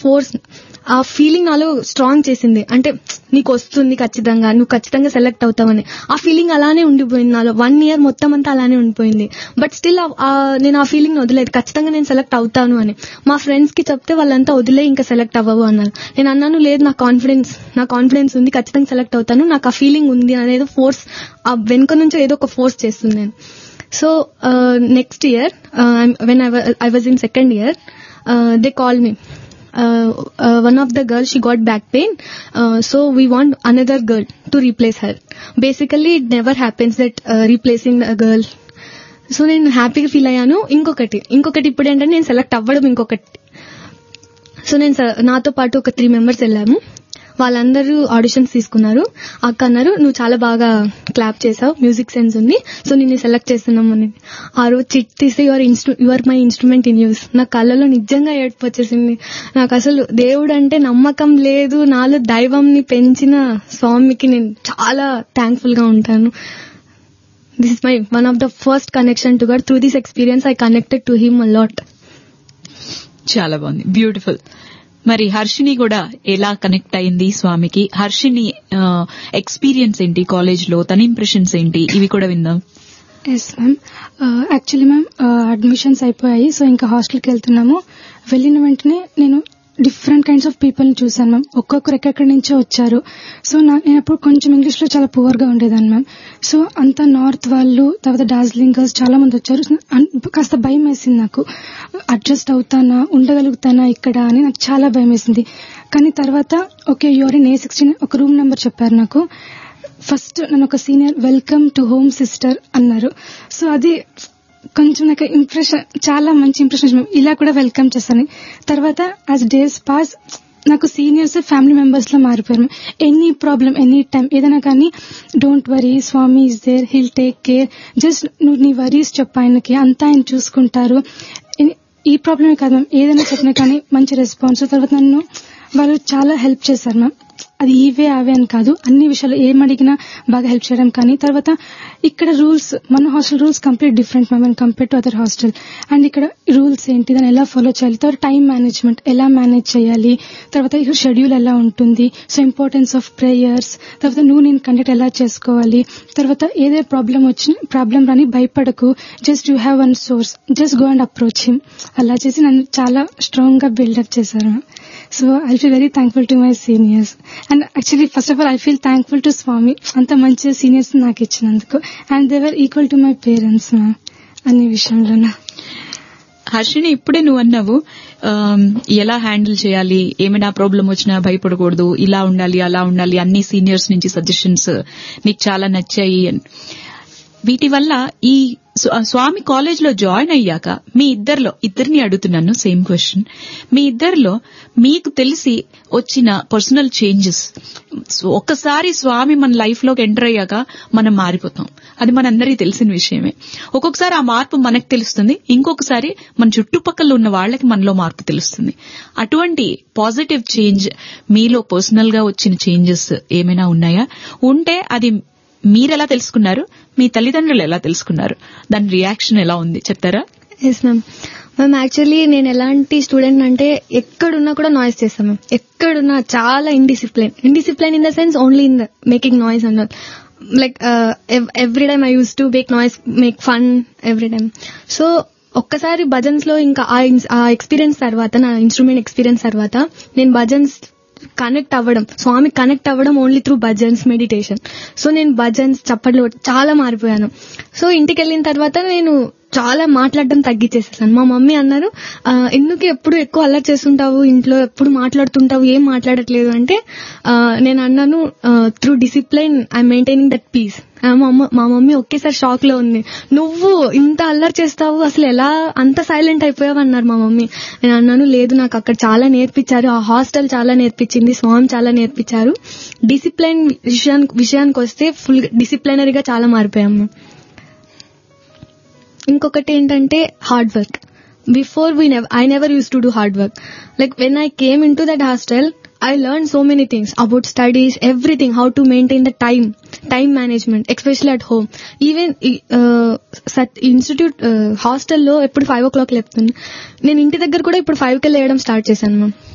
force ఆ feeling నాలో strong చేసింది అంటే నీకు వస్తుంది ఖచ్చితంగా నువ్వు ఖచ్చితంగా సెలెక్ట్ అవుతావని ఆ ఫీలింగ్ అలానే ఉండిపోయింది నాలో వన్ ఇయర్ మొత్తం అంతా అలానే ఉండిపోయింది బట్ స్టిల్ నేను ఆ ఫీలింగ్ వదిలేదు ఖచ్చితంగా నేను సెలెక్ట్ అవుతాను అని మా ఫ్రెండ్స్ కి చెప్తే వాళ్ళంతా వదిలే ఇంకా సెలెక్ట్ అవ్వవు అన్నారు నేను అన్నాను లేదు నా కాన్ఫిడెన్స్ నా కాన్ఫిడెన్స్ ఉంది ఖచ్చితంగా సెలెక్ట్ అవుతాను నాకు ఆ ఫీలింగ్ ఉంది అనేది ఫోర్స్ ఆ వెనుక నుంచి ఏదో ఒక ఫోర్స్ చేస్తుంది నేను so next year when I was in second year they call me uh, uh, one of the girls she got back pain uh, so we want another girl to replace her basically it never happens that uh, replacing a girl so నేను హ్యాపీగా feel అయ్యాను ఇంకొకటి ఇంకొకటి ఇప్పుడు ఏంటంటే నేను select అవ్వడం ఇంకొకటి సో నేను స- నాతో పాటు ఒక త్రీ మెంబర్స్ వెళ్ళాము వాళ్ళందరూ ఆడిషన్స్ తీసుకున్నారు అక్క అన్నారు నువ్వు చాలా బాగా క్లాప్ చేసావు మ్యూజిక్ సెన్స్ ఉంది సో నిన్ను సెలెక్ట్ చేస్తున్నాం అని ఆ రోజు చిట్ తీసి యువర్ ఇన్స్ట్రు your my instrument in use నా కళ్ళలో నిజంగా ఏడుపు వచ్చేసింది నాకు అసలు దేవుడు అంటే నమ్మకం లేదు నాలో దైవంని పెంచిన స్వామికి నేను చాలా థ్యాంక్ఫుల్ గా ఉంటాను this is my one of the first connection to God through this experience I connected to him lot చాలా బాగుంది బ్యూటిఫుల్ మరి హర్షిని కూడా ఎలా కనెక్ట్ అయింది స్వామికి హర్షిని ఎక్స్పీరియన్స్ ఏంటి కాలేజ్ లో తన ఇంప్రెషన్స్ ఏంటి ఇవి కూడా విందాం yes ma'am actually ma'am admissions అయిపోయాయి సో ఇంకా హాస్టల్కి వెళ్తున్నాము వెళ్ళిన వెంటనే నేను డిఫరెంట్ కైండ్స్ ఆఫ్ పీపుల్ ని చూసాను మ్యామ్ ఒక్కొక్కరు ఎక్కడి నుంచో వచ్చారు సో నా నేను అప్పుడు కొంచెం ఇంగ్లీష్ లో చాలా పువర్ గా ఉండేదాన్ని మ్యామ్ సో అంతా నార్త్ వాళ్ళు తర్వాత డార్జిలింగ్ గర్ల్స్ చాలా మంది వచ్చారు సో అన్- కాస్త భయం వేసింది నాకు అడ్జస్ట్ అవుతానా ఉండగలుగుతానా ఇక్కడ అని నాకు చాలా భయం వేసింది కానీ తర్వాత okay you are in A sixteen ఒక రూమ్ నెంబర్ చెప్పారు నాకు ఫస్ట్ నన్ను ఒక senior welcome to home sister అన్నారు సో అది కొంచెం నాకు ఇంప్రెషన్ చాలా మంచి ఇంప్రెషన్ ఇలా కూడా వెల్కమ్ చేశాను తర్వాత యాజ్ డేస్ పాస్ నాకు సీనియర్స్ ఫ్యామిలీ మెంబర్స్ లో మారిపోయారు ఎనీ ప్రాబ్లం ఎనీ టైం ఏదైనా కానీ don't worry Swami is there he'll take care just నువ్వు నీ వరీస్ చెప్పు ఆయనకి అంతా ఆయన చూసుకుంటారు ఎనీ- ఈ ప్రాబ్లమే కాదు మ్యామ్ ఏదైనా చెప్పినా కానీ మంచి రెస్పాన్స్ తర్వాత నన్ను వాళ్ళు చాలా హెల్ప్ చేశారు మ్యామ్ అది ఇవే అవే అని కాదు అన్ని విషయాలు ఏం అడిగినా బాగా హెల్ప్ చేయడం కానీ తర్వాత ఇక్కడ రూల్స్ మన hostel rules complete different ma'am and compare to other hostel and ఇక్కడ రూల్స్ ఏంటి దాన్ని ఎలా ఫాలో చేయాలి తర్వాత టైం మేనేజ్మెంట్ ఎలా మేనేజ్ చేయాలి తర్వాత ఇక్కడ షెడ్యూల్ ఎలా ఉంటుంది సో ఇంపార్టెన్స్ ఆఫ్ ప్రేయర్స్ తర్వాత నువ్వు నేను కండక్ట్ ఎలా చేసుకోవాలి తర్వాత ఏదే ప్రాబ్లం వచ్చిన ప్రాబ్లం రాని భయపడకు just you have one source just go and approach him అలా చేసి నన్ను చాలా స్ట్రాంగ్ గా బిల్డప్ చేశారు so I feel very thankful to my seniors and actually first of all I feel thankful to Swami అంత మంచి సీనియర్స్ నాకు ఇచ్చినందుకు and they're equal to my parents ma'am అన్ని విషయంలోనూ హర్షిని ఇప్పుడే నువ్వు అన్నావు ఆమ్, ఎలా హ్యాండిల్ చేయాలి ఏమైనా ప్రాబ్లం వచ్చినా భయపడకూడదు ఇలా ఉండాలి అలా ఉండాలి అన్ని సీనియర్స్ నుంచి సజెషన్స్ నీకు చాలా నచ్చాయి అని వీటి వల్ల ఈ స్వ- స్వామి కాలేజ్ లో జాయిన్ అయ్యాక మీ ఇద్దరిలో ఇద్దరిని అడుగుతున్నాను సేమ్ క్వశ్చన్ మీ ఇద్దరిలో మీకు తెలిసి వచ్చిన పర్సనల్ చేంజెస్ ఒక్కసారి స్వామి మన లైఫ్ లోకి ఎంటర్ అయ్యాక మనం మారిపోతాం అది మనందరికీ తెలిసిన విషయమే ఒక్కొక్కసారి ఆ మార్పు మనకు తెలుస్తుంది ఇంకొకసారి మన చుట్టుపక్కల ఉన్న వాళ్ళకి మనలో మార్పు తెలుస్తుంది అటువంటి పాజిటివ్ చేంజ్ మీలో పర్సనల్ గా వచ్చిన చేంజెస్ ఏమైనా ఉన్నాయా ఉంటే అది మీరెలా తెలుసుకున్నారు మీ తల్లిదండ్రులు ఎలా తెలుసుకున్నారు దాని రియాక్షన్ ఎలా ఉంది చెప్తారా ఎస్ మ్యామ్ మ్యామ్ యాక్చువల్లీ నేను ఎలాంటి స్టూడెంట్ అంటే ఎక్కడున్నా కూడా నాయిస్ చేస్తాం మ్యామ్ ఎక్కడున్నా చాలా indiscipline indiscipline in the sense only in the making noise and like every time I use to make noise make fun every time so ఒక్కసారి భజన్స్ లో ఇంకా ఆ ఇన్స్- ఆ ఎక్స్పీరియన్స్ తర్వాత నా ఇన్స్ట్రుమెంట్ ఎక్స్పీరియన్స్ తర్వాత నేను భజన్స్ కనెక్ట్ అవ్వడం స్వామి కనెక్ట్ అవ్వడం only through bhajans meditation so నేను భజన్స్ చప్పట్లు కొట్టి చాలా మారిపోయాను సో ఇంటికి వెళ్ళిన తర్వాత నేను చాలా మాట్లాడడం తగ్గించేసేసాను మా మమ్మీ అన్నారు "ఆ, ఎందుకు ఎప్పుడు ఎక్కువ అల్లరి చేస్తుంటావు ఇంట్లో ఎప్పుడు మాట్లాడుతుంటావు ఏం మాట్లాడట్లేదు అంటే ఆ, నేను అన్నాను through discipline I maintaining that peace మా అమ్మ మా మమ్మీ ఒకేసారి షాక్ లో ఉంది నువ్వు ఇంత అల్లరి చేస్తావు అసలు ఎలా అంత సైలెంట్ అయిపోయావు అన్నారు మా మమ్మీ నేను అన్నాను లేదు నాకు అక్కడ చాలా నేర్పించారు ఆ హాస్టల్ చాలా నేర్పించింది స్వామి చాలా నేర్పించారు డిసిప్లైన్ విషయానికి విషయానికి వస్తే ఫుల్ డిసిప్లైనరీగా చాలా మారిపోయాము ఇంకొకటి ఏంటంటే hard work before we never I never use to do hard work like when I came in to that hostel I learn so many things about studies everything how to maintain the time time management especially at home even institute హాస్టల్లో ఎప్పుడు five ఓ clock లేపుతుంది నేను ఇంటి దగ్గర కూడా ఇప్పుడు five కి లేయడం start చేశాను ma'am